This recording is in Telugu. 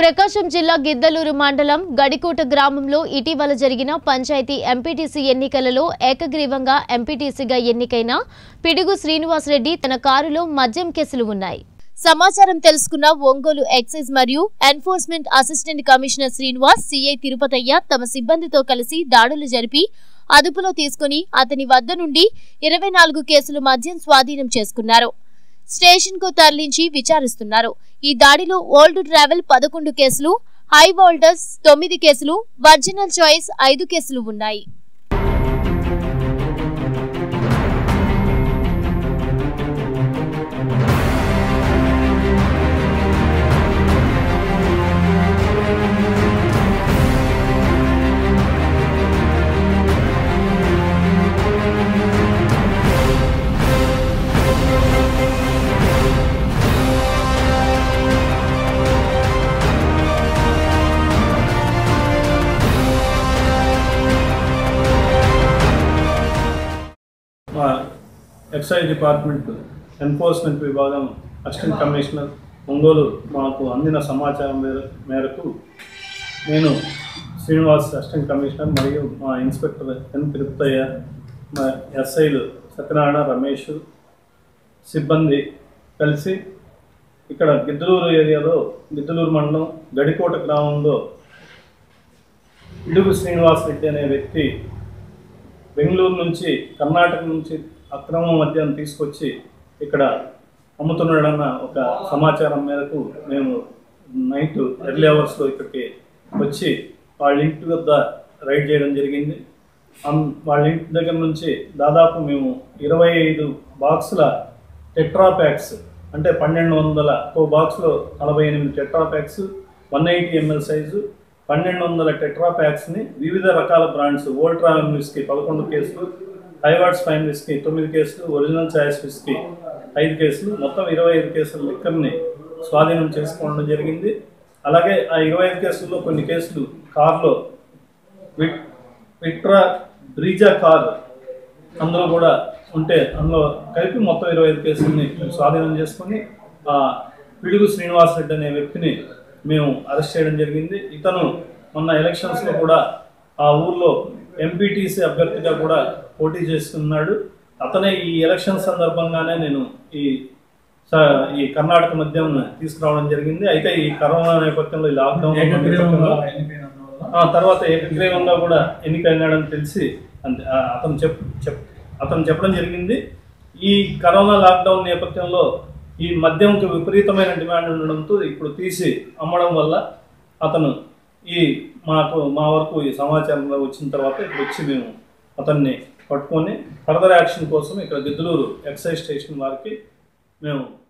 ప్రకాశం జిల్లా గిద్దలూరు మండలం గడికోట గ్రామంలో ఇటీవల జరిగిన పంచాయతీ ఎంపీటీసీ ఎన్నికలలో ఏకగ్రీవంగా ఎంపీటీసీగా ఎన్నికైన పిడుగు శ్రీనివాసరెడ్డి తన కారులో మద్యం కేసులు ఉన్నాయి సమాచారం తెలుసుకున్న ఒంగోలు ఎక్సైజ్ మరియు enforcement assistant commissioner Srinivas CI Tirupathaiah తమ సిబ్బందితో కలిసి దాడులు జరిపి అదుపులో తీసుకుని అతని వద్ద నుండి ఇరవై నాలుగు కేసులు మద్యం స్వాధీనం చేసుకున్నారు స్టేషన్ కు తరలించి విచారిస్తున్నారు ఈ దాడిలో ఓల్డ్ ట్రావెల్ పదకొండు కేసులు హై వోల్టర్స్ తొమ్మిది కేసులు వర్జినల్ చాయిస్ ఐదు కేసులు ఉన్నాయి మా ఎక్సైజ్ డిపార్ట్మెంట్ ఎన్ఫోర్స్మెంట్ విభాగం అసిస్టెంట్ కమిషనర్ ఒంగోలు మాకు అందిన సమాచారం మేర- మేరకు నేను శ్రీనివాస్ అసిస్టెంట్ కమిషనర్ మరియు మా ఇన్స్పెక్టర్ ఎన్ తిరుపతయ్య మా ఎస్ఐలు సత్యనారాయణ రమేష్ సిబ్బంది కలిసి ఇక్కడ గిద్దలూరు ఏరియాలో గిద్దలూరు మండలం గడికోట గ్రామంలో ఇడుగు శ్రీనివాస్ రెడ్డి అనే వ్యక్తి బెంగళూరు నుంచి కర్ణాటక నుంచి అక్రమ మద్యం తీసుకొచ్చి ఇక్కడ అమ్ముతున్నాడన్న ఒక సమాచారం మేరకు మేము నైట్ ఎర్లీ అవర్స్లో ఇక్కడికి వచ్చి వాళ్ళ ఇంటి వద్ద రైడ్ చేయడం జరిగింది అం- వాళ్ళ ఇంటి దగ్గర నుంచి దాదాపు మేము ఇరవై ఐదు బాక్సుల టెట్రా ప్యాక్స్ అంటే పన్నెండు వందల ఓ బాక్స్లో నలభై ఎనిమిది tetra packs one eighty ML size పన్నెండు వందల టెట్రా ప్యాక్స్ని వివిధ రకాల బ్రాండ్స్ ఓల్ట్రా విస్కీ పదకొండు కేసులు హైవార్డ్స్ ఫైన్ విస్కీ తొమ్మిది కేసులు ఒరిజినల్ చాయిస్ విస్కీ ఐదు కేసులు మొత్తం ఇరవై ఐదు కేసుల లిక్కర్ని స్వాధీనం చేసుకోవడం జరిగింది అలాగే ఆ ఇరవై ఐదు కేసుల్లో కొన్ని కేసులు కార్లో విట్ విట్రా బ్రీజా కార్ అందులో కూడా ఉంటే అందులో కలిపి మొత్తం ఇరవై ఐదు కేసుల్ని మేము స్వాధీనం చేసుకొని ఆ పిడుగు శ్రీనివాస్ రెడ్డి అనే వ్యక్తిని మేము అరెస్ట్ చేయడం జరిగింది ఇతను మొన్న ఎలక్షన్స్లో కూడా ఆ ఊర్లో ఎంపీటీసీ అభ్యర్థిగా కూడా పోటీ చేస్తున్నాడు అతనే ఈ ఎలక్షన్ సందర్భంగానే నేను ఈ స- ఈ కర్ణాటక మద్యం తీసుకురావడం జరిగింది అయితే ఈ కరోనా నేపథ్యంలో ఈ లాక్డౌన్ నేపథ్యంలో ఆ తర్వాత ఏకగ్రీవంగా కూడా ఎన్నికైనాడని తెలిసి అంతే ఆ అతను చెప్ చెప్ అతను చెప్పడం జరిగింది ఈ కరోనా లాక్డౌన్ నేపథ్యంలో ఈ మద్యంకి విపరీతమైన డిమాండ్ ఉండడంతో ఇప్పుడు తీసి అమ్మడం వల్ల అతను ఈ మాకు మా వరకు ఈ సమాచారంలో వచ్చిన తర్వాత ఇప్పుడు వచ్చి మేము అతన్ని పట్టుకొని ఫర్దర్ యాక్షన్ కోసం ఇక్కడ గిద్దలూరు ఎక్సైజ్ స్టేషన్ వారికి మేము